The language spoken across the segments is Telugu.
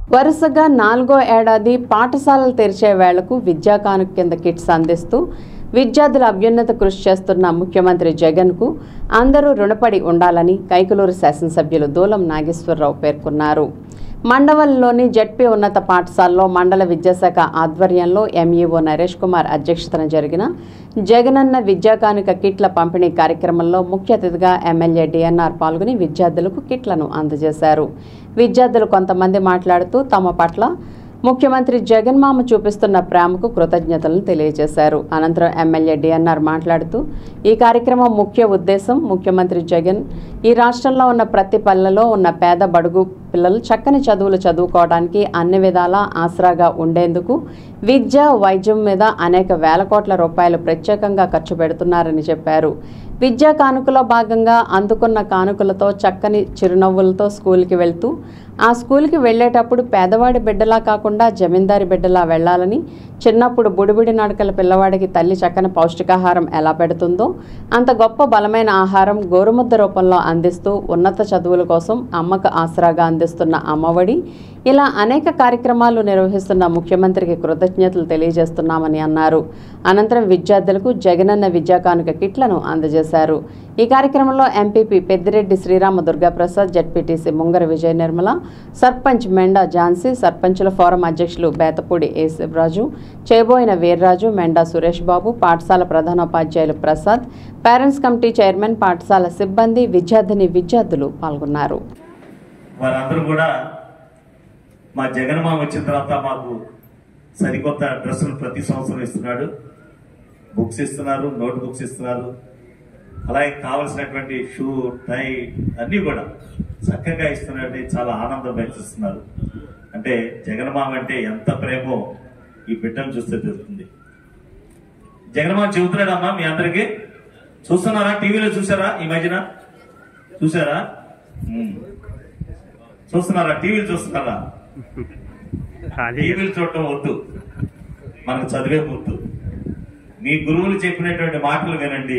వరుసగా నాలుగో ఏడాది పాఠశాలలు తెరిచే వేళకు విద్యా కానుక కింద కిట్స్ అందిస్తూ విద్యార్థుల అభ్యున్నత కృషి చేస్తున్న ముఖ్యమంత్రి జగన్కు అందరూ రుణపడి ఉండాలని కైకలూరు శాసనసభ్యులు దూలం నాగేశ్వరరావు పేర్కొన్నారు మండవల్లిలోని జడ్పీ ఉన్నత పాఠశాలలో మండల విద్యాశాఖ ఆధ్వర్యంలో ఎంఈఓ నరేష్ కుమార్ అధ్యక్షతన జరిగిన జగనన్న విద్యా కానుక కిట్ల పంపిణీ కార్యక్రమంలో ముఖ్య అతిథిగా ఎమ్మెల్యే డిఎన్ఆర్ పాల్గొని విద్యార్థులకు కిట్లను అందజేశారు విద్యార్థులు కొంతమంది మాట్లాడుతూ తమ పట్ల ముఖ్యమంత్రి జగన్మామ చూపిస్తున్న ప్రేమకు కృతజ్ఞతలను తెలియజేశారు అనంతరం ఎమ్మెల్యే డిఎన్ఆర్ మాట్లాడుతూ ఈ కార్యక్రమం ముఖ్య ఉద్దేశం ముఖ్యమంత్రి జగన్ ఈ రాష్ట్రంలో ఉన్న ప్రతి పల్లెలో ఉన్న పేద బడుగు పిల్లలు చక్కని చదువులు చదువుకోవడానికి అన్ని విధాలా ఆసరాగా ఉండేందుకు విద్య వైద్యం మీద అనేక వేల కోట్ల రూపాయలు ప్రత్యేకంగా ఖర్చు పెడుతున్నారని చెప్పారు విద్యా కానుకలో భాగంగా అందుకున్న కానుకలతో చక్కని చిరునవ్వులతో స్కూల్కి వెళ్తూ ఆ స్కూల్కి వెళ్ళేటప్పుడు పేదవాడి బిడ్డలా కాకుండా జమీందారి బిడ్డలా వెళ్ళాలని చిన్నప్పుడు బుడిబుడి నడకల పిల్లవాడికి తల్లి చక్కని పౌష్టికాహారం ఎలా పెడుతుందో అంత గొప్ప బలమైన ఆహారం గోరుముద్ద రూపంలో అందిస్తూ ఉన్నత చదువుల కోసం అమ్మకు ఆసరాగా అందిస్తున్న అమ్మఒడి ఇలా అనేక కార్యక్రమాలు నిర్వహిస్తున్న ముఖ్యమంత్రికి కృతజ్ఞతలు తెలియజేస్తున్నామని అన్నారు అనంతరం విద్యార్థులకు జగనన్న విద్యా కానుక కిట్లను అందజేశారు ఈ కార్యక్రమంలో ఎంపీపీ పెద్దిరెడ్డి శ్రీరామ దుర్గాప్రసాద్ జడ్పీటీసీ ముంగర విజయ నిర్మల సర్పంచ్ మెండా ఝాన్సీ సర్పంచుల ఫోరం అధ్యక్షులు బేతపూడి ఏ శివరాజు చేయబోయిన వీర్రాజు మెండా సురేష్ బాబు పాఠశాల ప్రధానోపాధ్యాయులు ప్రసాద్ పేరెంట్స్ కమిటీ చైర్మన్ పాఠశాల సిబ్బంది విద్యార్థిని విద్యార్థులు పాల్గొన్నారు వారందరూ కూడా మా జగన్మామ వచ్చిన తర్వాత మాకు సరికొత్త డ్రెస్సులు ప్రతి సంవత్సరం ఇస్తున్నాడు బుక్స్ ఇస్తున్నారు నోట్ బుక్స్ ఇస్తున్నారు అలాగే కావలసినటువంటి షూ టై అన్నీ కూడా చక్కగా ఇస్తున్నట్టు చాలా ఆనందం పెంచుతున్నారు అంటే జగన్మామ అంటే ఎంత ప్రేమో ఈ బిడ్డను చూస్తే తెలుస్తుంది జగన్మామ చెబుతున్నాడమ్మా మీ అందరికి చూస్తున్నారా టీవీలో చూసారా ఈ మధ్యన చూసారా ఉమ్. చూస్తున్నారా టీవీలు చూస్తున్నారా టీవీలు చూడటం వద్దు మనకు చదివే వద్దు మీ గురువులు చెప్పినటువంటి మాటలు వినండి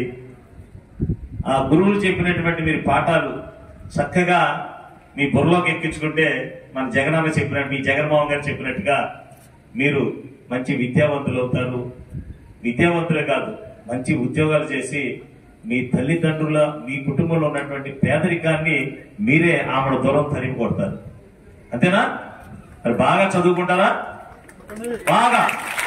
ఆ గురువులు చెప్పినటువంటి మీరు పాఠాలు చక్కగా మీ బుర్రలోకి ఎక్కించుకుంటే మన జగనన్న చెప్పినట్టు మీ జగన్మోహన్ గారు చెప్పినట్టుగా మీరు మంచి విద్యావంతులు అవుతారు విద్యావంతులే కాదు మంచి ఉద్యోగాలు చేసి మీ తల్లిదండ్రుల మీ కుటుంబంలో ఉన్నటువంటి పేదరికాన్ని మీరే ఆమెను దూరం తరిమి కొడతారు అంతేనా మరి బాగా చదువుకుంటారా బాగా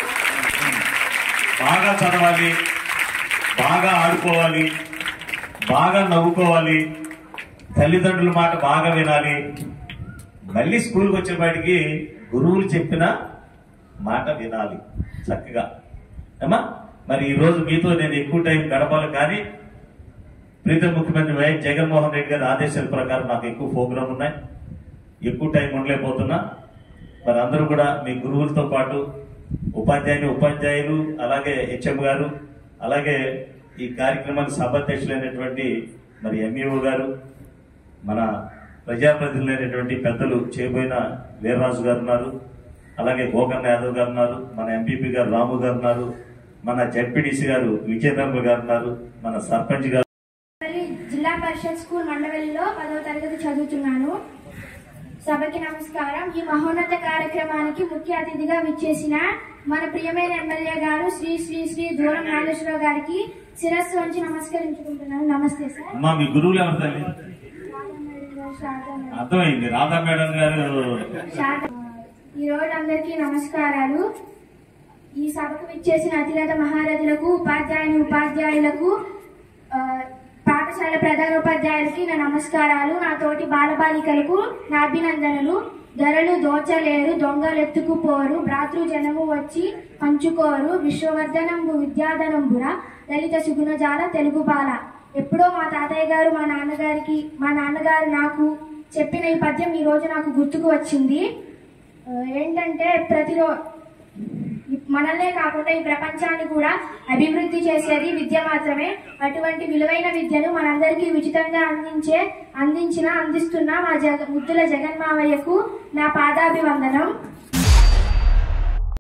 బాగా చదవాలి బాగా ఆడుకోవాలి బాగా నవ్వుకోవాలి తల్లిదండ్రుల మాట బాగా వినాలి మళ్ళీ స్కూల్కి వచ్చే బయటికి గురువులు చెప్పిన మాట వినాలి చక్కగా ఏమా మరి ఈ రోజు మీతో నేను ఎక్కువ టైం గడపాలి కానీ ప్రీతం ముఖ్యమంత్రి వైఎస్ జగన్మోహన్ రెడ్డి గారి ఆదేశాల ప్రకారం నాకు ఎక్కువ ప్రోగ్రాం ఉన్నాయి ఎక్కువ టైం ఉండలేకపోతున్నా మరి అందరూ కూడా మీ గురువులతో పాటు ఉపాధ్యాయుని ఉపాధ్యాయులు అలాగే హెచ్ఎం గారు అలాగే ఈ కార్యక్రమానికి సభాధ్యక్షులైనటువంటి మరి ఎంఈఓ గారు మన ప్రజాప్రతినిధులైనటువంటి పెద్దలు చేయబోయిన వీర్రాజు గారు ఉన్నారు అలాగే గోకర్ణ యాదవ్ గారు ఉన్నారు మన ఎంపీపీ గారు రాము గారు ఉన్నారు మన జడ్పీడీసీ గారు విజయధర్మ గారు ఉన్నారు మన సర్పంచ్ గారు మరి జిల్లా పరిషత్ స్కూల్ మండవల్లిలో పదవ తరగతి చదువుతున్నాను సభకి నమస్కారం ఈ మహోన్నత కార్యక్రమానికి ముఖ్య అతిథిగా విచ్చేసిన మన ప్రియమైన ఎమ్మెల్యే గారు శ్రీ శ్రీ శ్రీ దూరం నాగేశ్వరరావు గారికి శిరస్సు వంచి నమస్కరించుకుంటున్నాను నమస్తే సార్ అమ్మా మీ గురువులు ఎవరు తల్లి శారదా మేడం. అర్థమైంది రాధా మేడం గారు శారదా. ఈ రోజు అందరికీ నమస్కారాలు ఈ సభకు విచ్చేసిన అతిరథ మహారథులకు ఉపాధ్యాయుని ఉపాధ్యాయులకు ఆ, పాఠశాల ప్రధానోపాధ్యాయులకి నా నమస్కారాలు నా తోటి బాలబాలికలకు నా అభినందనలు ధరలు దోచలేరు దొంగలెత్తుకుపోరు భ్రాతృ జనము వచ్చి పంచుకోరు విశ్వవర్ధనంబు విద్యాధనంబుర లలిత సుగుణజాల తెలుగు బాల ఎప్పుడో మా తాతయ్య గారు మా నాన్నగారికి మా నాన్నగారు నాకు చెప్పిన ఈ పద్యం ఈ రోజు నాకు గుర్తుకు వచ్చింది ఆ, ఏంటంటే ప్రతిరో మనల్నే కాకుండా ఈ ప్రపంచాన్ని కూడా అభివృద్ధి చేసేది విద్య మాత్రమే అటువంటి విలువైన విద్యను మనందరికీ ఉచితంగా అందించే అందించిన అందిస్తున్న మా జగ ముద్దుల జగన్మావయ్యకు నా పాదాభివందనం